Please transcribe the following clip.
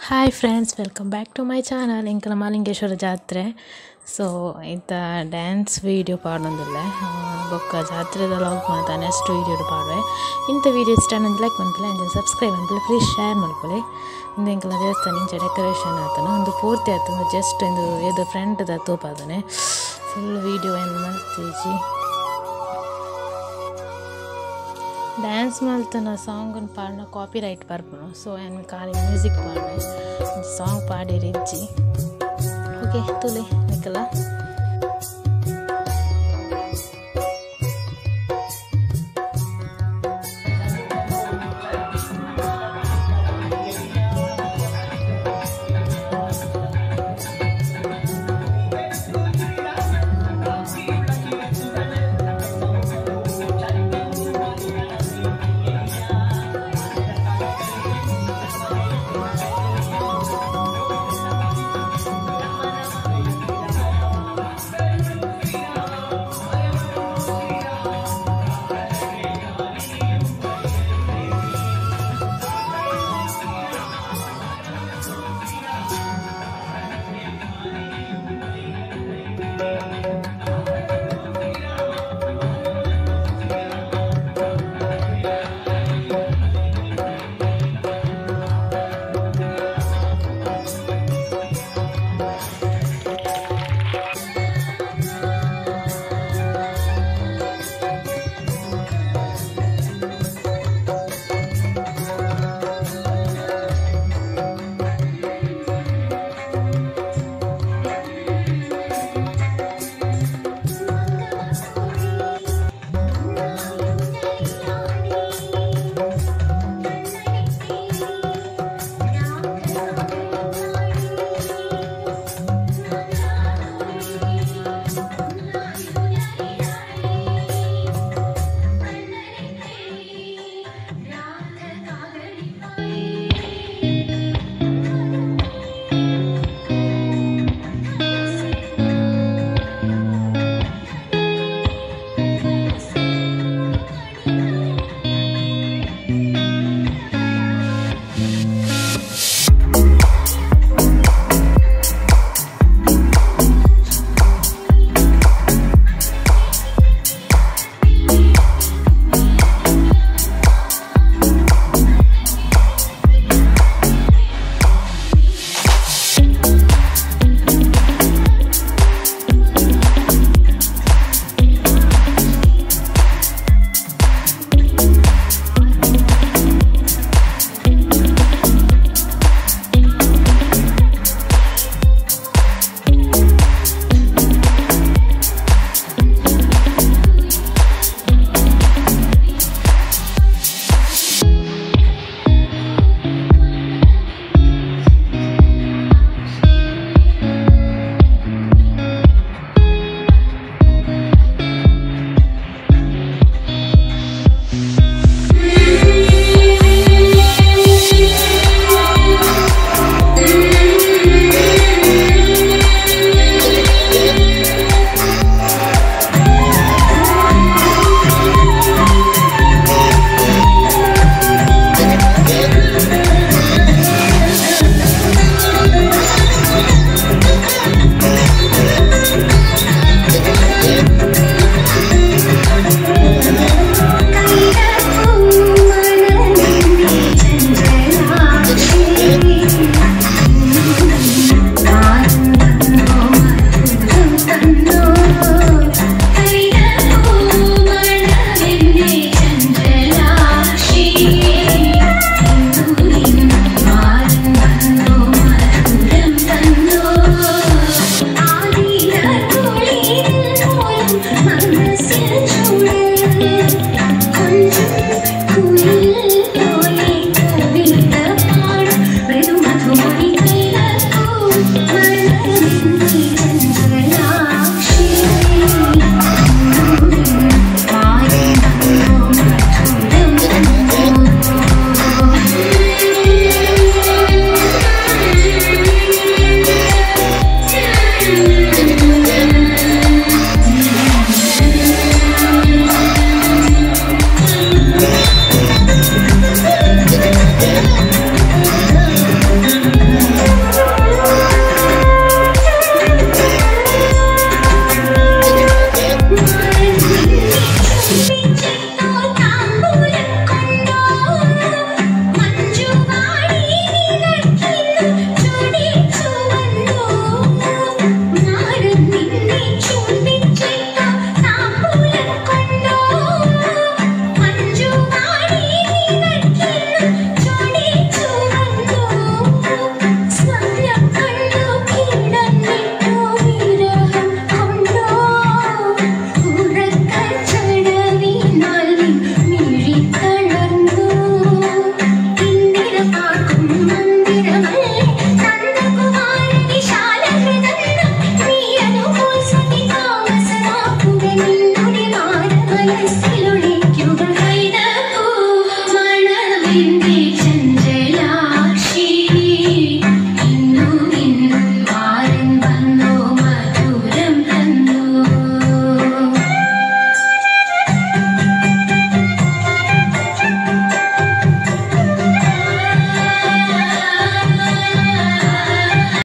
hi friends welcome back to my channel ಇಂಕಲ ಮಾಲಿಂಗೇಶ್ವರ ಜಾತ್ರೆ so ಇಂತ ಡ್ಯಾನ್ಸ್ ವೀಡಿಯೋ ಪಾಡೊಂದುಲ್ಲೆ ಬೊಕ್ಕ ಜಾತ್ರೆದ ಲಾಗ್ ಮಾತ ನೆಕ್ಸ್ಟ್ ವೀಡಿಯೋ ಪಾಡುವೆ ಇಂಥ ವೀಡಿಯೋ ಇಷ್ಟ ನಂದು ಲೈಕ್ ಮಾಡ್ಕೊಳ್ಳಿ ಅಂಜನ್ ಸಬ್ಸ್ಕ್ರೈಬ್ ಮಾಡ್ಕೊಳ್ಳಿ ಪ್ಲೀಸ್ ಶೇರ್ ಮಾಡ್ಕೊಳ್ಳಿ ಇಂದು ಇಂಕಲ ದೇವಸ್ಥಾನ ಇಂಚ ಡೆಕೋರೇಷನ್ ಆತನ ಒಂದು ಪೂರ್ತಿ ಆತನ ಜಸ್ಟ್ ಇಂದು ಇದು ಫ್ರಂಟ್ದ ತೂಪಾದನೆ ಫುಲ್ ವೀಡಿಯೋ ಏನು ಮಾಡ್ತೀಜಿ ಡ್ಯಾನ್ಸ್ ಮಲ್ತನ ಸಾಂಗ್ ಪಾಡ್ನ ಕಾಪಿ ರೈಟ್ ಬರ್ಪುನು ಸೊ ಏನು ಖಾಲಿ ಮ್ಯೂಸಿಕ್ ಪಾಡ್ನೆ ಸಾಂಗ್ ಪಾಡಿರಿ ಇಜ್ಜಿ ಓಕೆ ತುಲಿ ನಿಕ್ಕಲ